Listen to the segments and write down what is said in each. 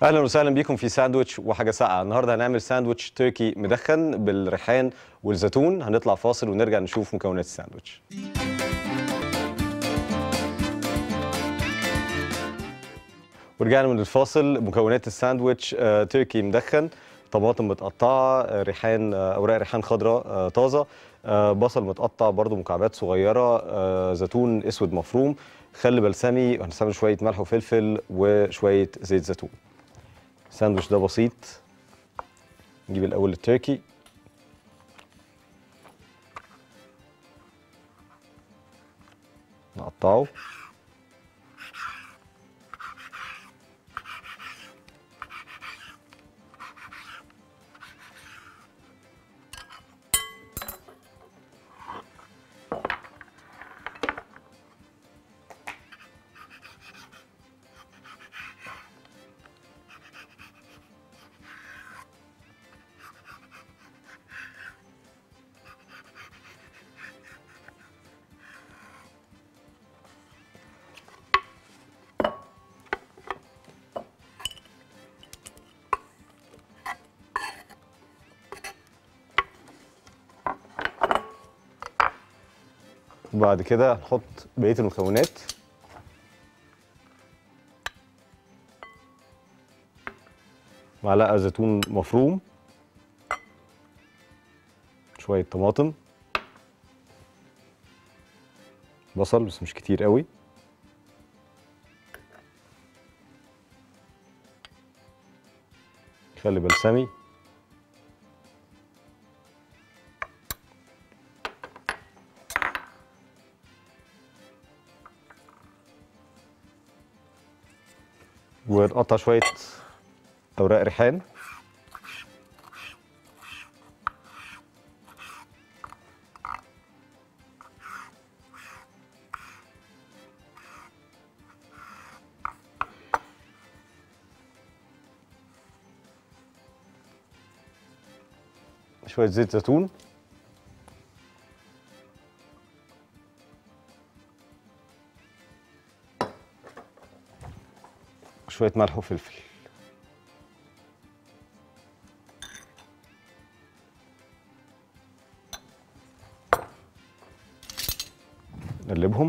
اهلا وسهلا بيكم في ساندويتش وحاجه ساقعه النهارده هنعمل ساندويتش تركي مدخن بالريحان والزيتون هنطلع فاصل ونرجع نشوف مكونات الساندويتش ورجعنا من الفاصل مكونات الساندويتش آه، تركي مدخن طماطم متقطعه آه، ريحان آه، اوراق ريحان خضراء آه، طازه آه، بصل متقطع برضو مكعبات صغيره آه، زيتون اسود مفروم خل بلسمي وهنستعمل شويه ملح وفلفل وشويه زيت زيتون الساندويتش ده بسيط نجيب الاول التركي نقطعه وبعد كده هنحط بقيه المكونات معلقه زيتون مفروم شويه طماطم بصل بس مش كتير قوي خل بلسمي ونقطع شويه اوراق ريحان شويه زيت زيتون شويه ملح وفلفل نقلبهم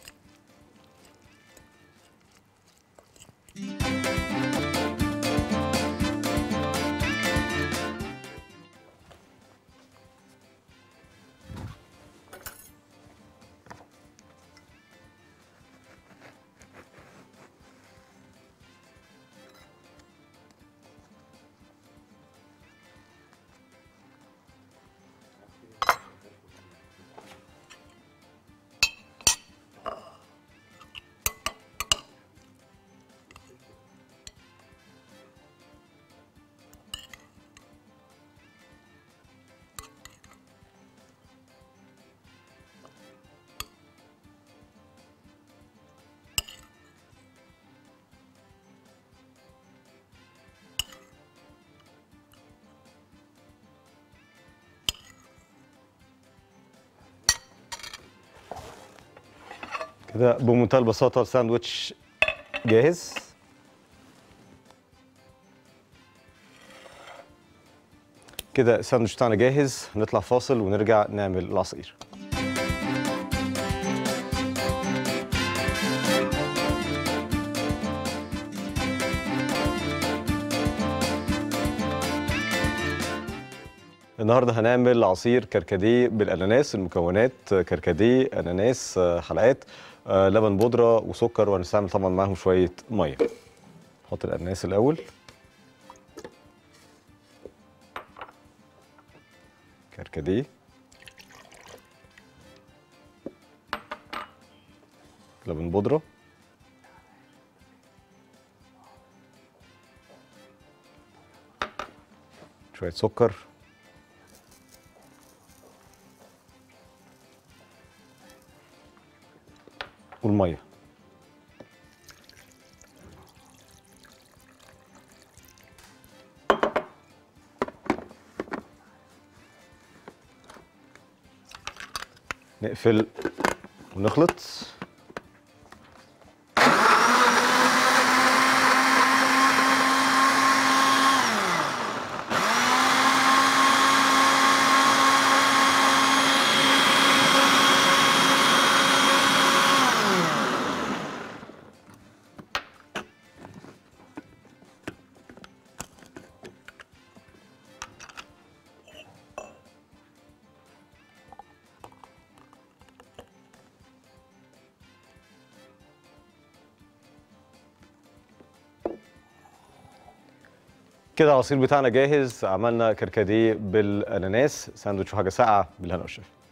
كده بمنتهى البساطة الساندوتش جاهز كده الساندوتش بتاعنا جاهز هنطلع فاصل ونرجع نعمل العصير النهارده هنعمل عصير كركديه بالاناناس المكونات كركديه اناناس آه، حلقات آه، لبن بودره وسكر وهنستعمل طبعا معاهم شويه ميه نحط الاناناس الاول كركديه لبن بودره شويه سكر والميه نقفل ونخلط كده العصير بتاعنا جاهز عملنا كركديه بالاناناس ساندوتش وحاجه ساقعه بالهنا والشفا